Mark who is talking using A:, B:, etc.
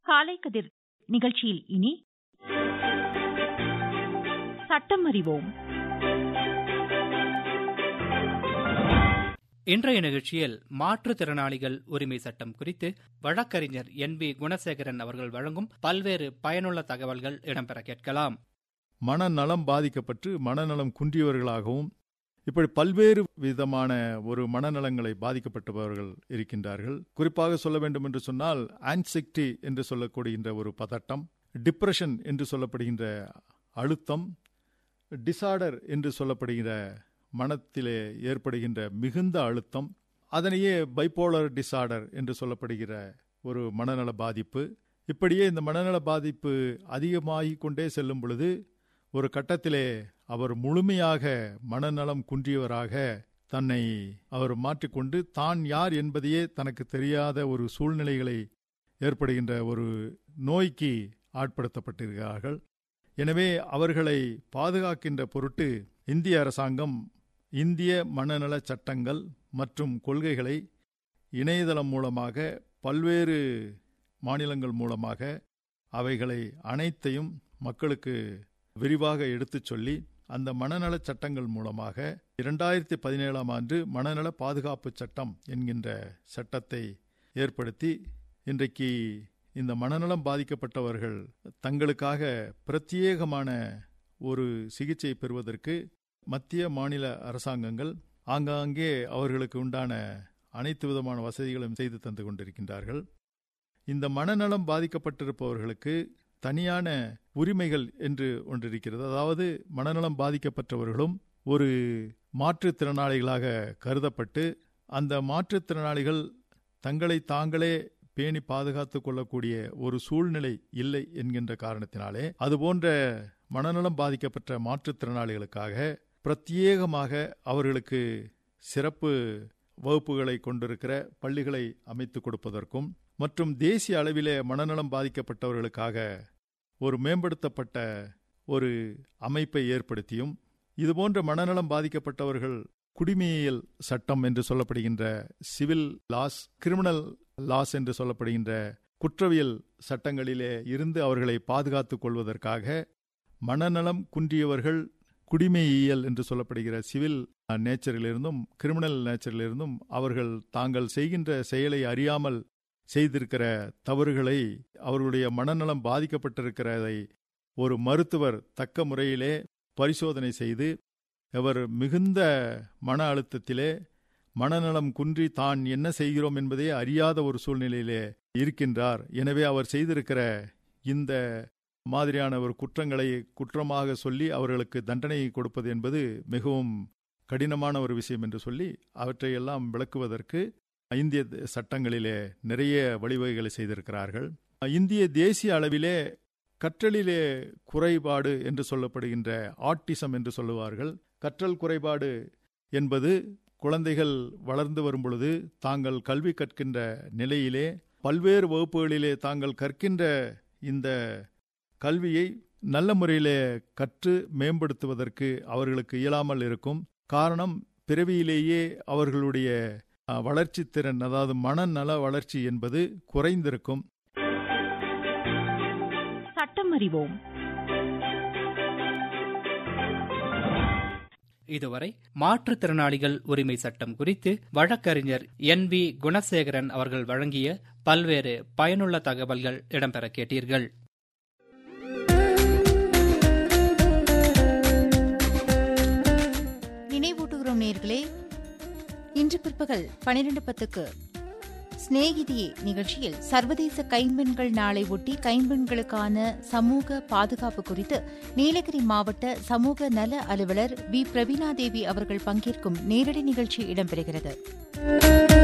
A: காலை கதிர் நிகழ்ச்சியில் இனி சட்டம் அறிவோம்
B: இன்றைய நிகழ்ச்சியில் மாற்றுத்திறனாளிகள் உரிமை சட்டம் குறித்து வழக்கறிஞர் என் பி குணசேகரன் அவர்கள் வழங்கும் பல்வேறு பயனுள்ள தகவல்கள் இடம்பெற கேட்கலாம்
C: மனநலம் பாதிக்கப்பட்டு மனநலம் குன்றியவர்களாகவும் இப்படி பல்வேறு விதமான ஒரு மனநலங்களை பாதிக்கப்பட்டவர்கள் இருக்கின்றார்கள் குறிப்பாக சொல்ல வேண்டும் என்று சொன்னால் ஆன்சைட்டி என்று சொல்லப்படுகின்ற ஒரு பதட்டம் டிப்ரெஷன் என்று சொல்லப்படுகின்ற அழுத்தம் டிசார்டர் என்று சொல்லப்படுகிற மனத்திலே ஏற்படுகின்ற மிகுந்த அழுத்தம் அதனையே பைப்போலர் டிசார்டர் என்று சொல்லப்படுகிற ஒரு மனநல பாதிப்பு இப்படியே இந்த மனநல பாதிப்பு அதிகமாகிக் கொண்டே செல்லும் பொழுது ஒரு கட்டத்திலே அவர் முழுமையாக மனநலம் குன்றியவராக தன்னை அவர் மாற்றிக்கொண்டு தான் யார் என்பதையே தனக்கு தெரியாத ஒரு சூழ்நிலைகளை ஏற்படுகின்ற ஒரு நோய்க்கு ஆட்படுத்தப்பட்டிருக்கிறார்கள் எனவே அவர்களை பாதுகாக்கின்ற பொருட்டு இந்திய அரசாங்கம் இந்திய மனநல சட்டங்கள் மற்றும் கொள்கைகளை இணையதளம் மூலமாக பல்வேறு மாநிலங்கள் மூலமாக அவைகளை அனைத்தையும் மக்களுக்கு விரிவாக எடுத்துச் சொல்லி அந்த மனநல சட்டங்கள் மூலமாக இரண்டாயிரத்தி பதினேழாம் ஆண்டு மனநல பாதுகாப்பு சட்டம் என்கின்ற சட்டத்தை ஏற்படுத்தி இன்றைக்கு இந்த மனநலம் பாதிக்கப்பட்டவர்கள் தங்களுக்காக பிரத்யேகமான ஒரு சிகிச்சை பெறுவதற்கு மத்திய மாநில அரசாங்கங்கள் ஆங்காங்கே அவர்களுக்கு உண்டான அனைத்து விதமான வசதிகளும் செய்து தந்து கொண்டிருக்கின்றார்கள் இந்த மனநலம் பாதிக்கப்பட்டிருப்பவர்களுக்கு தனியான உரிமைகள் என்று ஒன்று இருக்கிறது அதாவது மனநலம் பாதிக்கப்பட்டவர்களும் ஒரு மாற்றுத்திறனாளிகளாக கருதப்பட்டு அந்த மாற்றுத்திறனாளிகள் தங்களை தாங்களே பேணி பாதுகாத்துக் கொள்ளக்கூடிய ஒரு சூழ்நிலை இல்லை என்கின்ற காரணத்தினாலே அதுபோன்ற மனநலம் பாதிக்கப்பட்ட மாற்றுத்திறனாளிகளுக்காக பிரத்யேகமாக அவர்களுக்கு சிறப்பு வகுப்புகளை கொண்டிருக்கிற பள்ளிகளை அமைத்துக் கொடுப்பதற்கும் மற்றும் தேசிய அளவிலே மனநலம் பாதிக்கப்பட்டவர்களுக்காக ஒரு மேம்படுத்தப்பட்ட ஒரு அமைப்பை ஏற்படுத்தியும் இதுபோன்ற மனநலம் பாதிக்கப்பட்டவர்கள் குடிமையியல் சட்டம் என்று சொல்லப்படுகின்ற சிவில் லாஸ் கிரிமினல் லாஸ் என்று சொல்லப்படுகின்ற குற்றவியல் சட்டங்களிலே இருந்து அவர்களை பாதுகாத்துக் கொள்வதற்காக மனநலம் குன்றியவர்கள் குடிமையியல் என்று சொல்லப்படுகிற சிவில் நேச்சரிலிருந்தும் கிரிமினல் நேச்சரிலிருந்தும் அவர்கள் தாங்கள் செய்கின்ற செயலை அறியாமல் செய்திருக்கிற தவறுகளை அவர்களுடைய மனநலம் பாதிக்கப்பட்டிருக்கிறதை ஒரு மருத்துவர் தக்க முறையிலே பரிசோதனை செய்து அவர் மிகுந்த மன அழுத்தத்திலே மனநலம் குன்றி தான் என்ன செய்கிறோம் என்பதே அறியாத ஒரு சூழ்நிலையிலே இருக்கின்றார் எனவே அவர் செய்திருக்கிற இந்த மாதிரியான ஒரு குற்றங்களை குற்றமாக சொல்லி அவர்களுக்கு தண்டனை கொடுப்பது என்பது மிகவும் கடினமான ஒரு விஷயம் என்று சொல்லி அவற்றையெல்லாம் விளக்குவதற்கு இந்திய சட்டங்களிலே நிறைய வழிவகைகளை செய்திருக்கிறார்கள் இந்திய தேசிய அளவிலே கற்றலிலே குறைபாடு என்று சொல்லப்படுகின்ற ஆட்டிசம் என்று சொல்லுவார்கள் கற்றல் குறைபாடு என்பது குழந்தைகள் வளர்ந்து வரும் பொழுது தாங்கள் கல்வி கற்கின்ற நிலையிலே பல்வேறு வகுப்புகளிலே தாங்கள் கற்கின்ற இந்த கல்வியை நல்ல முறையிலே கற்று மேம்படுத்துவதற்கு அவர்களுக்கு இயலாமல் இருக்கும் காரணம் பிறவியிலேயே அவர்களுடைய வளர்ச்சி திறன் அதாவது மனநல வளர்ச்சி என்பது குறைந்திருக்கும்
A: சட்டம் அறிவோம்
B: இதுவரை மாற்றுத்திறனாளிகள் உரிமை சட்டம் குறித்து வழக்கறிஞர் என் வி குணசேகரன் அவர்கள் வழங்கிய பல்வேறு பயனுள்ள தகவல்கள் இடம்பெற கேட்டீர்கள்
D: நினைவூட்டுகிறோம் நேர்களே இன்று பிற்பகல் பனிரெண்டு பத்துக்கு சிநேகிதியே நிகழ்ச்சியில் சர்வதேச கைம்பெண்கள் நாளை ஒட்டி கைம்பெண்களுக்கான சமூக பாதுகாப்பு குறித்து நீலகிரி மாவட்ட சமூக நல அலுவலர் வி பிரவீணாதேவி அவர்கள் பங்கேற்கும் நேரடி நிகழ்ச்சி இடம்பெறுகிறது